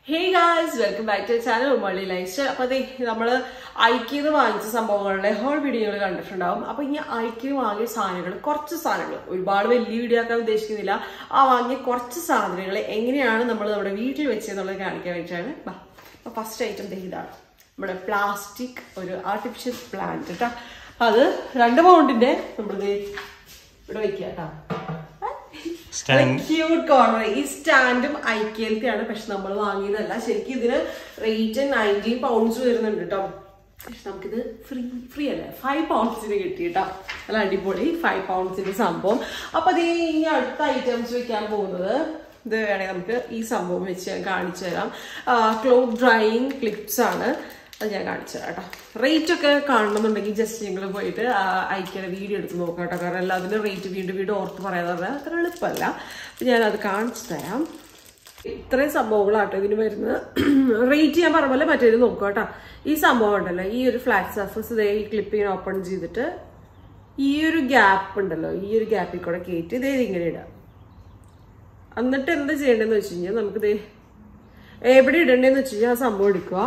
Hey guys welcome back to channel Ummalli lifestyle അപ്പൊ അതെ നമ്മള് ഐക്യന്ന് വാങ്ങിച്ച സംഭവങ്ങളുടെ ഹോൾ വീഡിയോകൾ കണ്ടിട്ടുണ്ടാവും അപ്പൊ ഈ ഐക്യന്ന് വാങ്ങിയ സാധനങ്ങൾ കുറച്ച് സാധനങ്ങൾ ഒരുപാട് വലിയ വീഡിയോ ആക്കാൻ ഉദ്ദേശിക്കുന്നില്ല ആ വാങ്ങിയ കുറച്ച് സാധനങ്ങൾ എങ്ങനെയാണ് നമ്മൾ നമ്മുടെ വീട്ടിൽ വെച്ചതെന്നുള്ളത് കാണിക്കാൻ വേണ്ടിയിട്ടാണ് അപ്പൊ ഫസ്റ്റ് ഐറ്റം ഇതാണ് നമ്മുടെ പ്ലാസ്റ്റിക് ഒരു ആർട്ടിഫിഷ്യൽ പ്ലാന്റ് കേട്ടോ അത് രണ്ട് പൗണ്ടിന്റെ നമ്മളിത് ഇവിടെ വെക്കുക കേട്ടോ സ്റ്റാൻഡ് ക്യൂട്ട് കോർണർ ഈ സ്റ്റാൻഡും ഐക്യലത്തെയാണ് പക്ഷെ നമ്മൾ വാങ്ങിയതല്ല ശരിക്കും ഇതിന് റേറ്റ് നയൻറ്റീൻ പൗണ്ട്സ് വരുന്നുണ്ട് കേട്ടോ പക്ഷെ നമുക്കിത് ഫ്രീ ഫ്രീ അല്ലേ ഫൈവ് പൗണ്ട്സിന് കിട്ടി കേട്ടോ നല്ല അടിപൊളി ഫൈവ് പൗണ്ട്സിന്റെ സംഭവം അപ്പൊ അത് ഇനി അടുത്ത ഐറ്റംസ് വെക്കാൻ പോകുന്നത് ഇത് വേണമെങ്കിൽ നമുക്ക് ഈ സംഭവം വെച്ച് ഞാൻ കാണിച്ചു തരാം ക്ലോത്ത് ഡ്രൈയിങ് ക്ലിപ്സ് ആണ് അത് ഞാൻ കാണിച്ചു തരാം കേട്ടോ റേറ്റ് ഒക്കെ കാണണമെന്നുണ്ടെങ്കിൽ ജസ്റ്റ് നിങ്ങൾ പോയിട്ട് അയക്കുന്ന വീഡിയോ എടുത്ത് നോക്കാം കേട്ടോ കാരണം അല്ല അതിന്റെ റേറ്റ് വീണ്ടും വീണ്ടും ഓർത്ത് പറയാതെ പറഞ്ഞാൽ അത്ര എളുപ്പമല്ല അപ്പം ഞാനത് കാണിച്ചു തരാം ഇത്രയും സംഭവങ്ങളാട്ടോ ഇതിന് വരുന്നത് റേറ്റ് ഞാൻ പറഞ്ഞ പോലെ മറ്റേത് നോക്കുക കേട്ടോ ഈ സംഭവം ഉണ്ടല്ലോ ഈ ഒരു ഫ്ലാറ്റ് സർഫസ് ഇതേ ഈ ക്ലിപ്പിങ്ങനെ ഓപ്പൺ ചെയ്തിട്ട് ഈ ഒരു ഗ്യാപ്പ് ഉണ്ടല്ലോ ഈ ഒരു ഗ്യാപ്പിൽ കൂടെ കയറ്റി ഇതേ ഇങ്ങനെ ഇടാം എന്നിട്ട് എന്താ ചെയ്യേണ്ടതെന്ന് വെച്ച് കഴിഞ്ഞാൽ നമുക്കിത് എവിടെ ഇടണ്ടേന്ന് വെച്ച് കഴിഞ്ഞാൽ ആ സംഭവം എടുക്കുക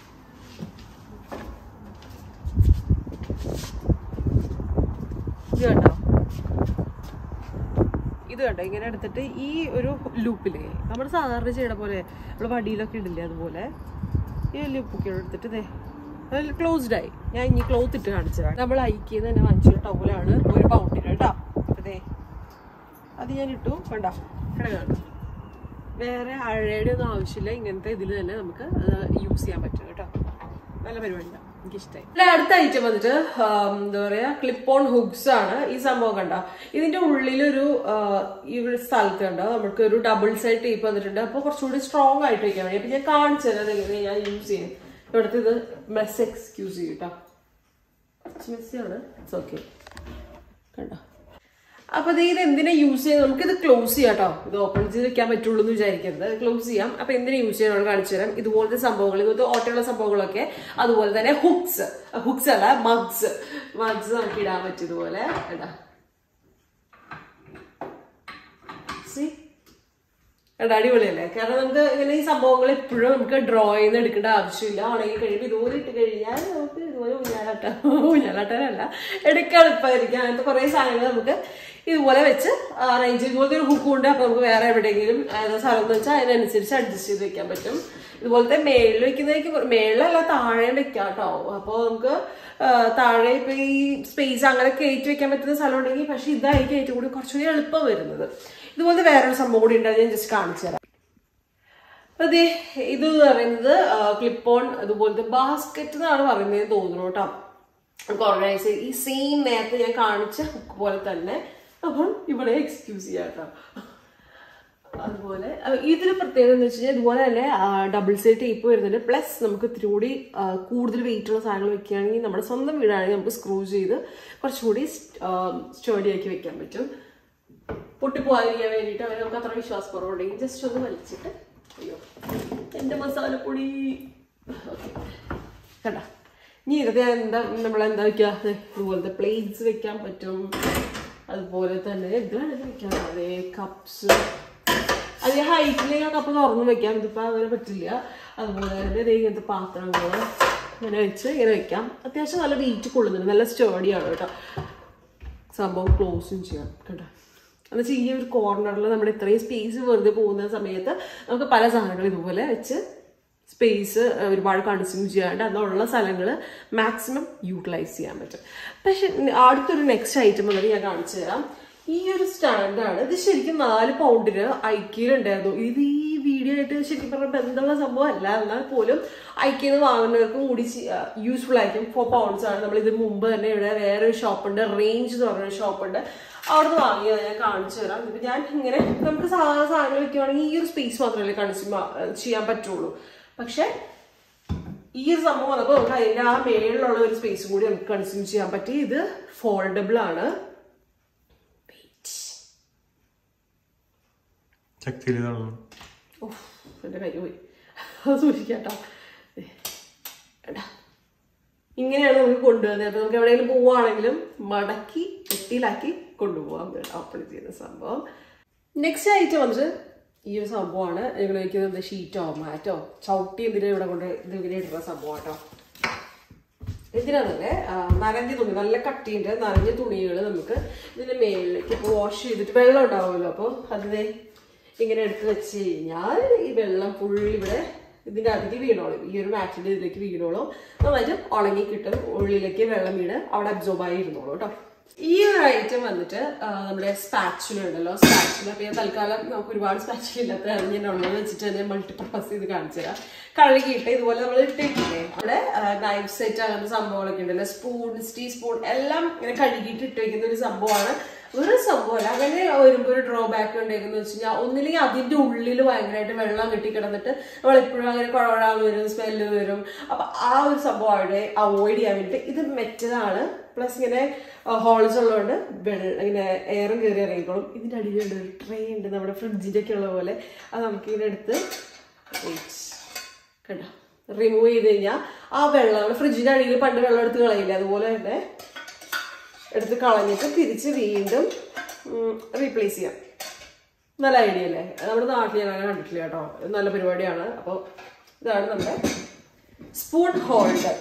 ഇത് കണ്ടോ ഇത് കണ്ടോ ഇങ്ങനെ എടുത്തിട്ട് ഈ ഒരു ലൂപ്പില് നമ്മൾ സാധാരണ ചെയ്യണ പോലെ നമ്മൾ വടിയിലൊക്കെ ഇടില്ലേ അതുപോലെ ഈ ലൂപ്പൊക്കെ എടുത്തിട്ട് ഇതേ ക്ലോസ്ഡ് ആയി ഞാൻ ഇനി ക്ലോത്ത് ഇട്ട് കാണിച്ചതാണ് നമ്മൾ ഐക്കിന്ന് തന്നെ വാങ്ങിച്ചൊരു ടൗലാണ് ഒരു പൗണ്ടിന് കേട്ടോ അതെ അത് ഞാൻ ഇട്ടു കണ്ട കിടക്കാണ് വേറെ അഴയുടെ ഒന്നും ആവശ്യമില്ല ഇങ്ങനത്തെ ഇതിൽ തന്നെ നമുക്ക് യൂസ് ചെയ്യാൻ പറ്റും കേട്ടോ നല്ല പരിപാടിയാണ് എനിക്കിഷ്ടമായി അല്ല അടുത്ത ഐറ്റം വന്നിട്ട് ആം, എന്താ പറയാ ക്ലിപ്പ് ഓൺ ഹുക്സ് ആണ് ഈ സംഭവം കണ്ട ഇതിന്റെ ഉള്ളിലൊരു ആ, ഈ ഒരു സ്ഥലത്ത് കണ്ടോ നമുക്ക് ഒരു ഡബിൾ സൈഡ് ടേപ്പ് വന്നിട്ടുണ്ട് അപ്പൊ കുറച്ചുകൂടി സ്ട്രോങ് ആയിട്ട് വെക്കാൻ വേണ്ടി അപ്പൊ ഞാൻ കാണിച്ചു തരാം അതെങ്ങനെ ഞാൻ യൂസ് ചെയ്യും ഇവിടുത്തെ ഇത് മെസ് എക്സ്ക്യൂസ് ചെയ്യും കേട്ടോ കുറച്ച് മെസ്സിയാണ് ഇറ്റ്സ് ഓക്കെ കണ്ടോ അപ്പൊ ഇത് ഇത് എന്തിനാ യൂസ് ചെയ്യുന്നത് നമുക്ക് ഇത് ക്ലോസ് ചെയ്യാം കേട്ടോ ഇത് ഓപ്പൺ ചെയ്ത് വെക്കാൻ പറ്റുള്ളൂ എന്ന് വിചാരിക്കരുത് ക്ലോസ് ചെയ്യാം അപ്പൊ എന്തിനാ യൂസ് ചെയ്യാൻ കാണിച്ചു തരാം ഇതുപോലത്തെ സംഭവങ്ങൾ ഇതുപോലത്തെ ഓട്ടയുള്ള സംഭവങ്ങളൊക്കെ അതുപോലെ തന്നെ ഹുക്സ് ഹുക്സ് അല്ല മഗ്സ് മഗ്സ് നമുക്ക് ഇടാൻ പറ്റും ഇതുപോലെ കേട്ടാ See? കണ്ടോ അടിപൊളിയല്ലേ കാരണം നമുക്ക് ഇങ്ങനെ ഈ സംഭവങ്ങൾ എപ്പോഴും നമുക്ക് ഡ്രോ ചെയ്ത് എടുക്കേണ്ട ആവശ്യമില്ല ഉണങ്ങി കഴിയുമ്പോൾ ഇതുപോലെ ഇട്ട് കഴിഞ്ഞാൽ നമുക്ക് ഇതുപോലെ ഊഞ്ഞാലാട്ട ഊഞ്ഞാലാട്ടാനല്ല എടുക്കാൻ എളുപ്പമായിരിക്കും അങ്ങനത്തെ കുറേ സാധനങ്ങൾ നമുക്ക് ഇതുപോലെ വെച്ച് അറേഞ്ച് ഇതുപോലത്തെ ഒരു ഹുക്കും ഉണ്ട് അപ്പൊ നമുക്ക് വേറെ എവിടെയെങ്കിലും ഏതാ സ്ഥലം എന്ന് വെച്ചാൽ അതിനനുസരിച്ച് അഡ്ജസ്റ്റ് ചെയ്ത് വെക്കാൻ പറ്റും ഇതുപോലത്തെ മേളിൽ വെക്കുന്നതായിരിക്കും മേളിലല്ല താഴെയും വെക്കാം കേട്ടോ അപ്പോൾ നമുക്ക് ആ, താഴെ ഇപ്പൊ ഈ സ്പേസ് അങ്ങനെ കയറ്റി വെക്കാൻ പറ്റുന്ന സ്ഥലം ഉണ്ടെങ്കിൽ പക്ഷെ ഇതായിരിക്കും ഏറ്റവും കൂടി കുറച്ചുകൂടി എളുപ്പം വരുന്നത് ഇതുപോലത്തെ വേറൊരു സംഭവം കൂടി ഉണ്ട് അത് ഞാൻ ജസ്റ്റ് കാണിച്ചു തരാം അതെ ഇത് എന്ന് പറയുന്നത് ക്ലിപ്പ് ഓൺ അതുപോലത്തെ ബാസ്ക്കറ്റ് എന്നാണ് പറയുന്നത് തോന്നുന്നു കേട്ടോ കുറേ ഈ സെയിം നേരത്തെ ഞാൻ കാണിച്ച ഹുക്ക് പോലെ തന്നെ അപ്പം ഇവിടെ എക്സ്ക്യൂസ് ചെയ്യാം കേട്ടോ അതുപോലെ അഹ് ഇതിന് പ്രത്യേകത എന്ന് വെച്ച് കഴിഞ്ഞാൽ ഇതുപോലെ തന്നെ ഡബിൾ സൈഡ് ടേപ്പ് വരുന്നുണ്ട് പ്ലസ് നമുക്ക് ഇത്തിരി കൂടി ആ, കൂടുതൽ വെയിറ്റ് ഉള്ള സാധനങ്ങൾ വെക്കുകയാണെങ്കിൽ നമ്മുടെ സ്വന്തം വീടാണെങ്കിൽ നമുക്ക് സ്ക്രൂ ചെയ്ത് കുറച്ചുകൂടി സ്റ്റേഡി ആക്കി വെക്കാൻ പറ്റും പൊട്ടിപ്പോകാതിരിക്കാൻ വേണ്ടിയിട്ട് അവർ നമുക്ക് അത്ര വിശ്വാസക്കുറവുണ്ടെങ്കിൽ ജസ്റ്റ് ഒന്ന് വലിച്ചിട്ട് അയ്യോ എൻ്റെ മസാലപ്പൊടി ഓക്കെ കണ്ട ഇനി ഇതൊക്കെ എന്താ നമ്മൾ എന്താ വെക്കുക ദേ ഇതുപോലത്തെ പ്ലേറ്റ്സ് വെക്കാൻ പറ്റും അതുപോലെ തന്നെ ഇത് വേണമെങ്കിൽ വെക്കാം അതെ കപ്സ് അത് ഹൈറ്റിൽ കപ്പ് തുറന്ന് വെക്കാം ഇതിപ്പോൾ അങ്ങനെ പറ്റില്ല അതുപോലെ തന്നെ ദേ ഇങ്ങനത്തെ പാത്രങ്ങൾ ഇങ്ങനെ വെച്ച് ഇങ്ങനെ വെക്കാം അത്യാവശ്യം നല്ല വെയിറ്റ് കൊള്ളുന്നുണ്ട് നല്ല സ്റ്റേഡിയാണ് കേട്ടോ സംഭവം ക്ലോസും ചെയ്യാം കേട്ടോ എന്ന് വെച്ചാൽ ഈ ഒരു കോർണറിൽ നമ്മൾ ഇത്രയും സ്പേസ് വെറുതെ പോകുന്ന സമയത്ത് നമുക്ക് പല സാധനങ്ങൾ ഇതുപോലെ വെച്ച് സ്പേസ് ഒരുപാട് കൺസ്യൂം ചെയ്യാണ്ട് അതുള്ള സ്ഥലങ്ങൾ മാക്സിമം യൂട്ടിലൈസ് ചെയ്യാൻ പറ്റും പക്ഷെ അടുത്തൊരു നെക്സ്റ്റ് ഐറ്റം വന്നിട്ട് ഞാൻ കാണിച്ചു തരാം ഈ ഒരു സ്റ്റാൻഡാണ് ഇത് ശരിക്കും നാല് പൗണ്ടിന് ഐക്യയിലുണ്ടായിരുന്നു ഇത് ഈ വീഡിയോ ആയിട്ട് ശരിക്കും പറഞ്ഞ ബന്ധമുള്ള സംഭവം അല്ല എന്നാൽ പോലും ഐക്യന്ന് വാങ്ങുന്നവർക്കും കൂടി യൂസ്ഫുൾ ആയിരിക്കും ഫോർ പൗണ്ട്സ് ആണ് നമ്മൾ ഇത് മുമ്പ് തന്നെ ഇവിടെ വേറെ ഒരു ഷോപ്പുണ്ട് റേഞ്ച് എന്ന് പറഞ്ഞൊരു ഷോപ്പുണ്ട് അവിടുന്ന് വാങ്ങിയത് ഞാൻ കാണിച്ചു തരാം ഇപ്പൊ ഞാൻ ഇങ്ങനെ നമുക്ക് സാധാരണ സാധനങ്ങൾ വെക്കുകയാണെങ്കിൽ ഈ ഒരു സ്പേസ് മാത്രമല്ലേ കൺസ്യൂം ചെയ്യാൻ പറ്റുള്ളൂ പക്ഷെ ഈ ഒരു സംഭവം വന്നപ്പോൾ നമുക്ക് അതിന്റെ ആ മേളിലുള്ള ഒരു സ്പേസ് കൂടി നമുക്ക് കൺസ്യൂം ചെയ്യാൻ പറ്റി ഇത് ഫോൾഡബിൾ ആണ് ശക്തിയിൽ തള്ളണം ഓഹ് എൻ്റെ കൈ പോയി അത് സൂക്ഷിക്കാട്ടോ എടാ ഇങ്ങനെയാണ് നമുക്ക് കൊണ്ടുവന്നത് അപ്പൊ നമുക്ക് എവിടെയെങ്കിലും പോവുകയാണെങ്കിലും മടക്കി പെട്ടിയിലാക്കി കൊണ്ടുപോകാൻ ഓപ്പൺ ചെയ്യുന്ന സംഭവം നെക്സ്റ്റ് ഐറ്റം വന്നിട്ട് ഈ ഒരു സംഭവമാണ് ഞങ്ങൾ വയ്ക്കുന്നത് ഷീറ്റോ മാറ്റോ ചവിട്ടി എന്തിനാ ഇവിടെ കൊണ്ട് ഇത് ഇങ്ങനെ ഇടുന്ന സംഭവം കേട്ടോ എന്തിനാന്നല്ലേ ആ, നനഞ്ഞ തുണി നല്ല കട്ടിയുണ്ട് നനഞ്ഞ തുണികൾ നമുക്ക് ഇതിന്റെ മേളിലേക്ക് ഇപ്പോൾ വാഷ് ചെയ്തിട്ട് വെള്ളം ഉണ്ടാവുമല്ലോ അപ്പോൾ അതിനെ ഇങ്ങനെ എടുത്ത് വെച്ച് കഴിഞ്ഞാൽ ഈ വെള്ളം ഫുള്ള് ഇവിടെ ഇതിന്റെ അതിലേക്ക് വീണോളും ഈ ഒരു മാറ്റിന്റെ ഇതിലേക്ക് വീണോളും നന്നായിട്ട് ഉണങ്ങി കിട്ടും ഉള്ളിലേക്ക് വെള്ളം വീണ് അവിടെ അബ്സോർബ് ആയി ഇരുന്നോളൂ കേട്ടോ ഈ ഒരു ഐറ്റം വന്നിട്ട് ആ, നമ്മുടെ സ്പാച്ചുല ഉണ്ടല്ലോ സ്പാച്ചുല അപ്പൊ ഞാൻ തൽക്കാലം നമുക്ക് ഒരുപാട് സ്പാച്ചുല ഇല്ലാത്ത കാരണം ഞാൻ ഉള്ളത് വെച്ചിട്ട് തന്നെ മൾട്ടിപ്പർപ്പസ് ചെയ്ത് കാണിച്ചു തരാം കഴുകിയിട്ട് ഇതുപോലെ നമ്മൾ ഇട്ടിട്ടില്ലേ അവിടെ നൈഫ് സെറ്റ് അങ്ങനത്തെ സംഭവങ്ങളൊക്കെ ഉണ്ടല്ലോ സ്പൂൺ ടീ സ്പൂൺ എല്ലാം ഇങ്ങനെ കഴുകിയിട്ട് ഇട്ട് വെക്കുന്ന ഒരു സംഭവമാണ് ഒരു സംഭവമല്ല അങ്ങനെ വരുമ്പോൾ ഒരു ഡ്രോബാക്ക് ഉണ്ടെന്ന് വെച്ച് കഴിഞ്ഞാൽ ഒന്നില്ലെങ്കിൽ അതിന്റെ ഉള്ളിൽ ഭയങ്കരമായിട്ട് വെള്ളം കെട്ടി കിടന്നിട്ട് നമ്മൾ എപ്പോഴും അങ്ങനെ കുഴവഴാന്ന് വരും സ്മെല്ല് വരും അപ്പൊ ആ ഒരു സംഭവം അവിടെ അവോയ്ഡ് ചെയ്യാൻ വേണ്ടിയിട്ട് ഇത് മെറ്റതാണ് പ്ലസ് ഇങ്ങനെ ഹോൾസ് ഉള്ളതുകൊണ്ട് വെള്ളം ഇങ്ങനെ എയറും കയറി ഇറങ്ങിക്കോളും ഇതിന്റെ അടിയിലുണ്ട് ഒരു ട്രേ ഉണ്ട് നമ്മുടെ ഫ്രിഡ്ജിന്റെ ഒക്കെ ഉള്ള പോലെ അത് നമുക്ക് ഇങ്ങനെ എടുത്ത് wait. കണ്ടോ റിമൂവ് ചെയ്ത് കഴിഞ്ഞാൽ ആ വെള്ളം നമ്മുടെ ഫ്രിഡ്ജിന്റെ അടിയിൽ പണ്ട് വെള്ളം എടുത്ത് കളയില്ല അതുപോലെ തന്നെ എടുത്ത് കളഞ്ഞിട്ട് തിരിച്ച് വീണ്ടും റീപ്ലേസ് ചെയ്യാം നല്ല ഐഡിയ അല്ലേ നമ്മുടെ നാട്ടിൽ ഞാൻ അങ്ങനെ കണ്ടിട്ടില്ല കേട്ടോ ഇത് നല്ല പരിപാടിയാണ് അപ്പോൾ ഇതാണ് നമ്മുടെ സ്പൂൺ ഹോൾഡർ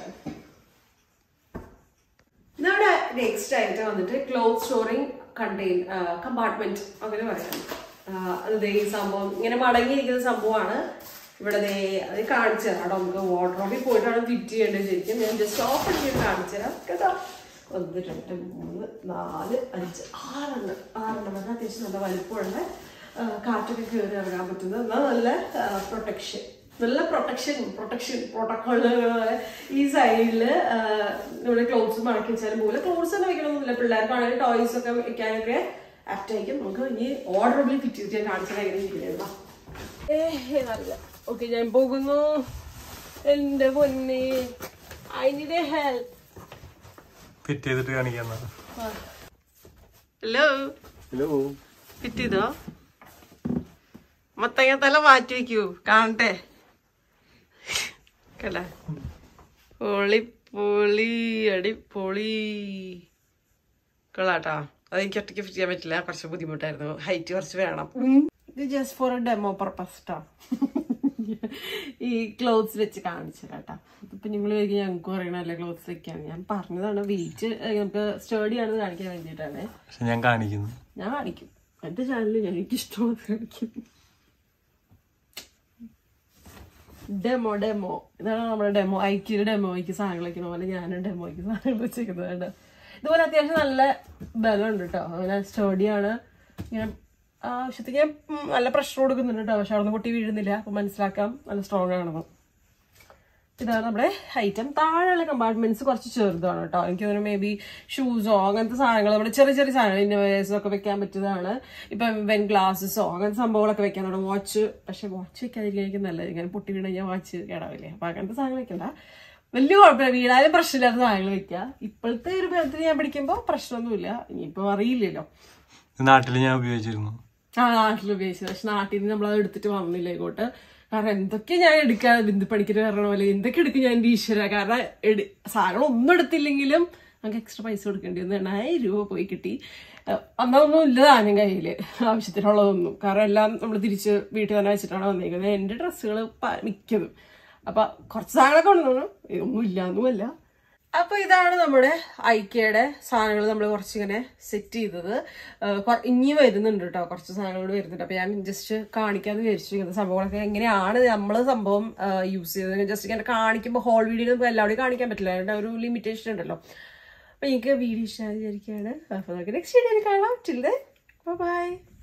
നമ്മുടെ നെക്സ്റ്റ് ആയിട്ട് വന്നിട്ട് ക്ലോത്ത് സ്റ്റോറിങ് കണ്ടെയ്ൻ കമ്പാർട്ട്മെന്റ് അങ്ങനെ പറയാം ആ, അത് ദേ ഈ സംഭവം ഇങ്ങനെ മടങ്ങിയിരിക്കുന്ന സംഭവമാണ് ഇവിടെ ദേ അത് കാണിച്ചു തരാം കേട്ടോ നമുക്ക് വാർഡ്രോബിൽ പോയിട്ടാണ് ഫിറ്റ് ചെയ്യേണ്ടത് ശരിക്കും ഞാൻ ജസ്റ്റ് ഓഫ് അടിച്ചിട്ട് കാണിച്ചു തരാം കേട്ടോ ഒന്ന് രണ്ട് മൂന്ന് നാല് അഞ്ച് ആറെണ്ണം ആറെണ്ണം അത് അത്യാവശ്യം നല്ല വലിപ്പമുള്ള ആ, കാറ്റൊക്കെ കയറി ഇറങ്ങാൻ പറ്റുന്ന എന്നാൽ നല്ല പ്രൊട്ടക്ഷൻ നല്ല പ്രൊട്ടക്ഷൻ പ്രൊട്ടക്ഷൻ പ്രോട്ടോക്കോളുകൾ ഈ സൈഡിൽ നമ്മുടെ ക്ലോത്ത്സ് മടക്കി വെച്ചാലും പോലെ ക്ലോത്ത്സ് തന്നെ വെക്കണമെന്നില്ല പിള്ളേർക്കാണെങ്കിൽ ടോയ്സ് ഒക്കെ വെക്കാനൊക്കെ ആപ്റ്റ് ആയിരിക്കും നമുക്ക് ഇനി ഓർഡറബിൾ ഫിറ്റ് ചെയ്ത് ഞാൻ കാണിച്ചാൽ എങ്ങനെ ഇരിക്കുന്നത് ഏ നല്ല ഓക്കെ ഞാൻ പോകുന്നു എന്റെ പൊന്നെ ഐ നീഡ് ഹെൽപ്പ് ഫിറ്റ് ചെയ്തിട്ട് കാണിക്കാന്ന ഹലോ ഹലോ ഫിറ്റ് ചെയ്തോ മത്തങ്ങ തല മാറ്റി വെക്കൂ കാണട്ടെ കണ്ട പൊളി പൊളി അടിപൊളി കൊള്ളാട്ടോ അതെനിക്ക് ഒറ്റയ്ക്ക് ഫിറ്റ് ചെയ്യാൻ പറ്റില്ല കുറച്ച് ബുദ്ധിമുട്ടായിരുന്നു ഹൈറ്റ് കുറച്ച് വേണം ഇത് just for a demo purpose ട്ടോ ഈ ക്ലോത്ത്സ് വെച്ച് കാണിച്ചു കേട്ടോ ഇപ്പൊ നിങ്ങൾ ഞങ്ങൾക്ക് പറയണല്ലേ ക്ലോത്ത്സ് വെക്കാൻ ഞാൻ പറഞ്ഞതാണ് വെയിറ്റ് നമുക്ക് സ്റ്റേഡി ആണെന്ന് കാണിക്കാൻ വേണ്ടിയിട്ടാണ് പക്ഷെ ഞാൻ കാണിക്കുന്നു ഞാൻ കാണിക്കും എന്റെ ചാനലിൽ ഞാൻ എനിക്ക് ഇഷ്ടമുള്ളത് കാണിക്കും ഡെമോ ഡെമോ ഇതാണ് നമ്മുടെ ഡെമോ ഐക്യയുടെ ഡെമോയ്ക്ക് സാധനങ്ങൾ വെക്കുന്ന പോലെ ഞാനും ഡെമോയ്ക്ക് സാധനങ്ങൾ വെച്ചേക്കുന്നത് കേട്ടോ ഇതുപോലെ അത്യാവശ്യം നല്ല ബലമുണ്ട് കേട്ടോ അങ്ങനെ സ്റ്റഡിയാണ് ഇങ്ങനെ ആവശ്യത്തിന് ഞാൻ ഉം, നല്ല പ്രഷർ കൊടുക്കുന്നുണ്ട് കേട്ടോ പക്ഷെ അവിടെ പൊട്ടി വീഴുന്നില്ല അപ്പൊ മനസ്സിലാക്കാം നല്ല സ്ട്രോങ് ആണെന്ന് ഇതാണ് നമ്മുടെ ഐറ്റം താഴെയുള്ള കമ്പാർട്ട്മെന്റ്സ് കുറച്ച് ചെറുതാണ് കേട്ടോ എനിക്ക് തോന്നുന്നു മേ ബി ഷൂസോ അങ്ങനത്തെ സാധനങ്ങൾ നമ്മുടെ ചെറിയ ചെറിയ സാധനങ്ങൾ ഇന്നോവേഴ്സോ ഒക്കെ വെക്കാൻ പറ്റുന്നതാണ് ഇപ്പം വെൻ ഗ്ലാസസോ അങ്ങനത്തെ സംഭവങ്ങളൊക്കെ വെക്കാൻ തുടങ്ങും വാച്ച് പക്ഷെ വാച്ച് വെക്കാതിരിക്കാൻ നല്ലത് ഇങ്ങനെ പൊട്ടി വീണ് കഴിഞ്ഞാൽ വാച്ച് കേടാവില്ലേ അപ്പൊ അങ്ങനത്തെ സാധനങ്ങൾ വെക്കണ്ട വലിയ കുഴപ്പമില്ല വീണാലും പ്രശ്നമില്ലാത്ത സാധനങ്ങൾ വെക്കുക ഇപ്പോഴത്തെ ഒരു ബലത്തിൽ ഞാൻ പിടിക്കുമ്പോൾ പ്രശ്നമൊന്നുമില്ല ഇനിയിപ്പോ അറിയില്ലല്ലോ ഇത് നാട്ടിൽ ഞാൻ ഉപയോഗിച്ചിരുന്നു ആ നാട്ടിൽ ഉപയോഗിച്ചത് പക്ഷെ നാട്ടിൽ നിന്ന് നമ്മളത് എടുത്തിട്ട് വന്നില്ല ഇങ്ങോട്ട് കാരണം എന്തൊക്കെ ഞാൻ എടുക്കാൻ ബിന്ദു പണിക്കര് പറഞ്ഞ പോലെ എന്തൊക്കെ എടുക്കും ഞാൻ എന്റെ ഈശ്വര കാരണം എട് സാധനം ഒന്നും എടുത്തില്ലെങ്കിലും നമുക്ക് എക്സ്ട്രാ പൈസ കൊടുക്കേണ്ടി വന്നു എണ്ണായിരം രൂപ പോയി കിട്ടി ഏഹ് അന്നൊന്നും ഇല്ല താനും കയ്യില് ആവശ്യത്തിനുള്ളതൊന്നും കാരണം എല്ലാം നമ്മൾ തിരിച്ച് വീട്ടിൽ തന്നെ വെച്ചിട്ടാണ് വന്നേക്കുന്നത് എന്റെ ഡ്രസ്സുകൾ മിക്കതും അപ്പൊ കുറച്ച് സാധനങ്ങളൊക്കെ കൊണ്ടുവന്നു ഒന്നും ഇല്ലാന്നുമല്ല അപ്പൊ ഇതാണ് നമ്മുടെ ഐക്യയുടെ സാധനങ്ങൾ നമ്മൾ കുറച്ചിങ്ങനെ സെറ്റ് ചെയ്തത് ഏഹ് കൊ- ഇനിയും വരുന്നുണ്ട് കേട്ടോ കുറച്ച് സാധനങ്ങൾ കൂടി വരുന്നുണ്ട് അപ്പൊ ഞാൻ ജസ്റ്റ് കാണിക്കാന്ന് വിചാരിച്ചു ഇങ്ങനത്തെ സംഭവങ്ങളൊക്കെ എങ്ങനെയാണ് നമ്മൾ സംഭവം യൂസ് ചെയ്തത് ജസ്റ്റ് ഇങ്ങനെ കാണിക്കുമ്പോൾ ഹോൾ വീഡിയോ നമുക്ക് എല്ലാവരുടെയും കാണിക്കാൻ പറ്റില്ല അതിന്റെ ഒരു ലിമിറ്റേഷൻ ഉണ്ടല്ലോ അപ്പൊ എനിക്ക് വീഡിയോ ഇഷ്ടമായി വിചാരിക്കുകയാണ് അപ്പൊ നമുക്ക് നെക്സ്റ്റ് വീഡിയോയിൽ കാണാം ചില്ലേ ബൈ